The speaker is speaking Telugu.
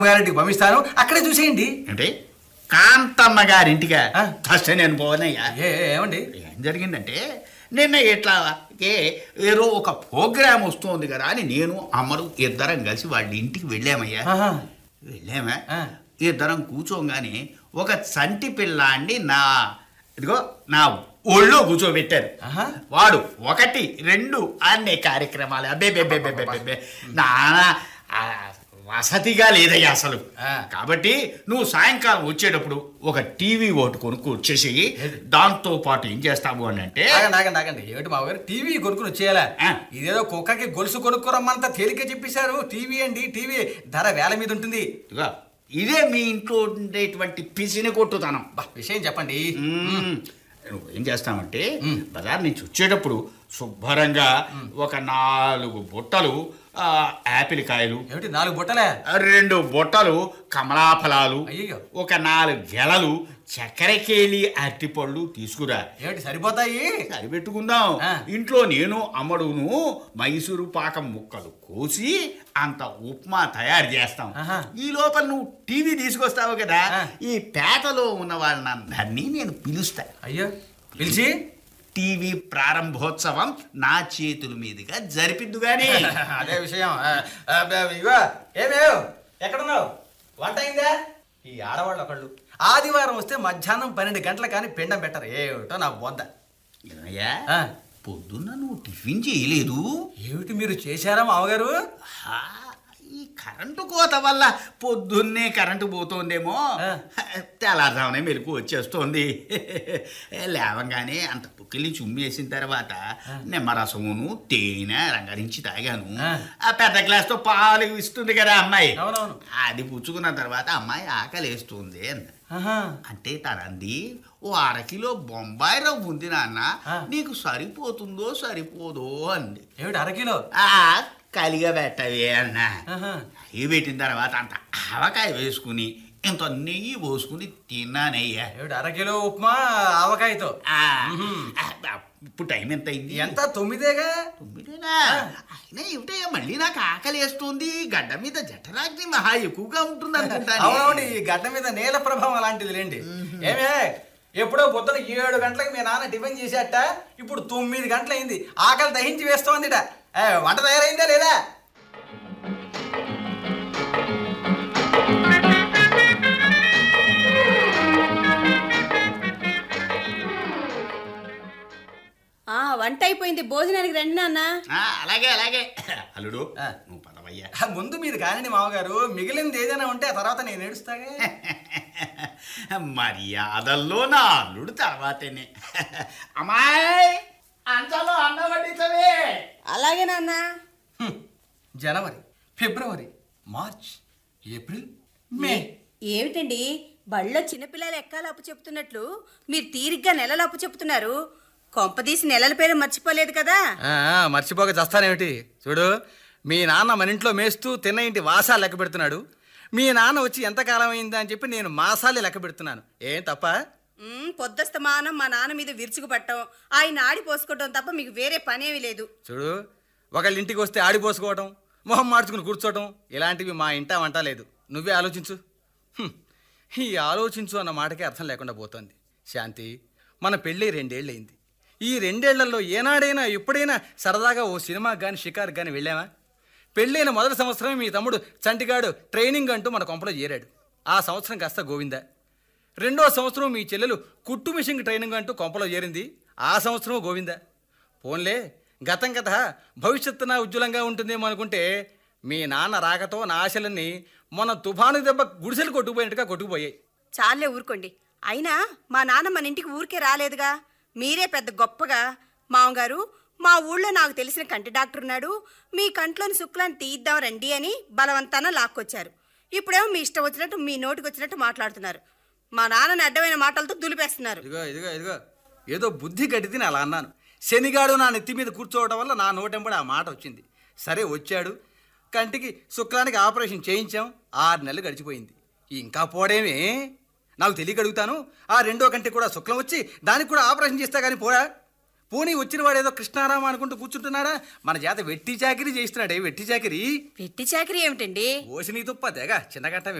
గారింటికి పంపిస్తాను అక్కడే చూసేయండి అంటే కాంతమ్మ గారింటిగా ఆ. ఫస్ట్ నేను పోనయ్యా ఏ ఏ, ఏమండి ఏం జరిగిందంటే నిన్న ఇట్లా ఏ ఏదో ఒక ప్రోగ్రామ్ వస్తుంది కదా అని నేను అమ్మడు ఇద్దరం కలిసి వాళ్ళ ఇంటికి వెళ్ళామయ్యా ఆహా. వెళ్ళామా ఆ. ఇద్దరం కూర్చోగానే ఒక చంటి పిల్లాన్ని నా ఇదిగో నా ఒళ్ళో కూర్చోబెట్టారు ఆహా. వాడు ఒకటి రెండు అనే కార్యక్రమాలు అబ్బే బే బే బే బే బే బే. నానా ఆ, వసతిగా లేదయ్యా అసలు ఆ. కాబట్టి నువ్వు సాయంకాలం వచ్చేటప్పుడు ఒక టీవీ ఓటు కొనుక్కు వచ్చేసి దాంతో పాటు ఏం చేస్తావు అని అంటే ఆగండి ఆగండి ఆగండి ఏమిటి మా గారు టీవీ కొనుక్కుని వచ్చేయాలా ఆ. ఇదేదో కుక్కకి గొలుసు కొనుక్కోరమ్మంతా తేలిక చెప్పేశారు టీవీ అండి టీవీ ధర వేల మీద ఉంటుంది ఇదిగో, ఇదే మీ ఇంట్లో ఉండేటువంటి పిసిని కొట్టుతనం బా విషయం చెప్పండి మ్మ్. నువ్వు ఏం చేస్తామంటే బజార్ నుంచి వచ్చేటప్పుడు శుభ్రంగా ఒక నాలుగు బుట్టలు ఆ, యాపిల్ కాయలు ఏమిటి నాలుగు బుట్టలే రెండు బుట్టలు కమలాఫలాలు అయ్యయ్యో. ఒక నాలుగు గెలలు చక్కెరకేళి అరటిపళ్ళు తీసుకురా ఏమిటి సరిపోతాయి సరిపెట్టుకుందాం ఆ. ఇంట్లో నేను అమ్మడును మైసూరు పాకం ముక్కలు కోసి అంత ఉప్మా తయారు చేస్తాం ఆహా. ఈ లోపల నువ్వు టీవీ తీసుకొస్తావు కదా ఆ. ఈ పేటలో ఉన్న వాళ్ళందరినీ నేను పిలుస్తా అయ్యో పిలిచి టీవీ ప్రారంభోత్సవం నా చేతుల మీదుగా జరిపిద్దు గాని అదే విషయం ఆ, ఆ, బ- ఇగో ఏమేవ్ ఎక్కడున్నావు వంట అయిందా ఈ ఆడవాళ్ళు ఒకళ్ళు ఆదివారం వస్తే మధ్యాహ్నం పన్నెండు గంటల కానీ పిండం పెట్టరు ఏమిటో నా బొద్ద ఏమయ్యా ఆ, పొద్దున్న నువ్వు టిఫిన్ చేయలేదు ఏమిటి మీరు చేశారా మామగారు హా, ఈ కరెంటు కోత వల్ల పొద్దున్నే కరెంటు పోతోందేమో ఆ. తెల్లారుజామునే మెలకు వచ్చేస్తోంది లేవంగానే అంత పుక్కిలి చుమ్మేసిన తర్వాత నిమ్మరసమును తేనె రంగరించి తాగాను ఆ. ఆ పెద్ద గ్లాస్తో పాలు ఇస్తుంది కదా అమ్మాయి అవునవును అది పుచ్చుకున్న తర్వాత అమ్మాయి ఆకలేస్తుంది అంది ఆహా. అంటే తనంది ఓ అరకిలో బొంబాయి రవ్వ ఉంది నాన్న ఆ. నీకు సరిపోతుందో సరిపోదో అంది ఏమిటి అరకిలో ఆ కలిగా పెట్టవే అన్నా ఆహా. నెయ్యి పెట్టిన తర్వాత అంత ఆవకాయ వేసుకుని ఇంత నెయ్యి పోసుకుని తిన్నానయ్యా ఏమిటి అరకిలో ఉప్మా ఆవకాయతో ఆ, మ్మ్. ఆ, ఇప్పుడు టైం ఎంత అయింది ఎంత తొమ్మిదేగా తొమ్మిదేనా అయినా ఏమిటయ్యా మళ్ళీ నాకు ఆకలి వేస్తుంది గడ్డ మీద జఠరాగ్ని మహా ఎక్కువగా ఉంటుంది అనుకుంటాను అవునవును ఈ గడ్డ మీద నేల ప్రభావం అలాంటిది లేండి ఏమే ఎప్పుడో పొద్దున ఏడు గంటలకు మీ నాన్న టిఫిన్ చేసేట ఇప్పుడు తొమ్మిది గంటలైంది ఆకలి దహించి వేస్తోందిట ఏ, వంట తయారైందా లేదా ఆ వంట అయిపోయింది భోజనానికి రండి నాన్న ఆ, అలాగే అలాగే అల్లుడు ఆ. నువ్వు పదవయ్యా ఆ, ముందు మీరు కానండి మామగారు మిగిలింది ఏదైనా ఉంటే ఆ తర్వాత నేను ఏడుస్తాగా మర్యాదల్లో నా అల్లుడు తర్వాతనే అమ్మాయి అంతలో అన్న వడ్డించవే అలాగే నాన్న హ్మ్. జనవరి ఫిబ్రవరి మార్చ్ ఏప్రిల్ మే ఏమిటండి బళ్ళో చిన్నపిల్లలు ఎక్కాల అప్పు చెప్తున్నట్లు మీరు తీరిగ్గా నెలలు అప్పు చెప్తున్నారు కొంపదీసి నెలల పేరు మర్చిపోలేదు కదా ఆ, మర్చిపోక చస్తానేమిటి చూడు మీ నాన్న మన ఇంట్లో మేస్తూ తిన్న ఇంటి వాసాలు లెక్క పెడుతున్నాడు మీ నాన్న వచ్చి ఎంతకాలం అయిందా అని చెప్పి నేను మాసాలే లెక్క పెడుతున్నాను ఏం తప్ప మ్మ్, పొద్దస్తమానం మా నాన్న మీద విరుచుకుపట్టం ఆయన ఆడి పోసుకోవటం తప్ప మీకు వేరే పనేమీ లేదు చూడు ఒకళ్ళ ఇంటికి వస్తే ఆడిపోసుకోవటం మొహం మార్చుకుని కూర్చోవటం ఇలాంటివి మా ఇంట వంట లేదు నువ్వే ఆలోచించు హ్మ్. ఈ ఆలోచించు అన్న మాటకే అర్థం లేకుండా పోతోంది శాంతి మన పెళ్ళి రెండేళ్ళయింది ఈ రెండేళ్లలో ఏనాడైనా ఎప్పుడైనా సరదాగా ఓ సినిమాకి కానీ షికార్కి కానీ వెళ్ళామా పెళ్ళైన మొదటి సంవత్సరమే మీ తమ్ముడు చంటిగాడు ట్రైనింగ్ అంటూ మన కొంపలో చేరాడు ఆ సంవత్సరం కాస్త గోవిందా రెండో సంవత్సరం మీ చెల్లెలు కుట్టు మిషన్కి ట్రైనింగ్ అంటూ కొంపలో చేరింది ఆ సంవత్సరం గోవిందా పోన్లే గతం కథ భవిష్యత్తు నా ఉజ్వలంగా ఉంటుందేమో అనుకుంటే మీ నాన్న రాకతో నా ఆశలన్నీ మొన్న తుఫాను దెబ్బ గుడిసెలు కొట్టుకుపోయినట్టుగా కొట్టుకుపోయాయి చాలే ఊరుకోండి అయినా మా నాన్న మన ఇంటికి ఊరికే రాలేదుగా మీరే పెద్ద గొప్పగా మామగారు మా ఊళ్ళో నాకు తెలిసిన కంటి డాక్టర్ ఉన్నాడు మీ కంట్లోని శుక్లాన్ని తీద్దాం రండి అని బలవంతాన లాక్కొచ్చారు ఇప్పుడేమో మీ ఇష్టం వచ్చినట్టు మీ నోటికి వచ్చినట్టు మాట్లాడుతున్నారు మా నాన్నని అడ్డమైన మాటలతో దులిపేస్తున్నారు ఇదిగో ఇదిగో ఇదిగో ఏదో బుద్ధి గడ్డిది నేను అలా అన్నాను శనిగాడు నా నెత్తి మీద కూర్చోవడం వల్ల నా నోటెంబడి ఆ మాట వచ్చింది సరే వచ్చాడు కంటికి శుక్లానికి ఆపరేషన్ చేయించాం ఆరు నెలలు గడిచిపోయింది ఇంకా పోడేమే నాకు తెలియక అడుగుతాను ఆ రెండో కంటికి కూడా శుక్లం వచ్చి దానికి కూడా ఆపరేషన్ చేస్తా కానీ పోరా పోనీ వచ్చిన వాడు ఏదో కృష్ణారామ అనుకుంటూ కూర్చుంటున్నాడా మన చేత వెట్టి చాకిరీ చేయిస్తున్నాడే వెట్టి చాకిరీ వెట్టి చాకరీ ఏమిటండి ఓసి నీ తుప్ప తెగ చిన్నగట్ట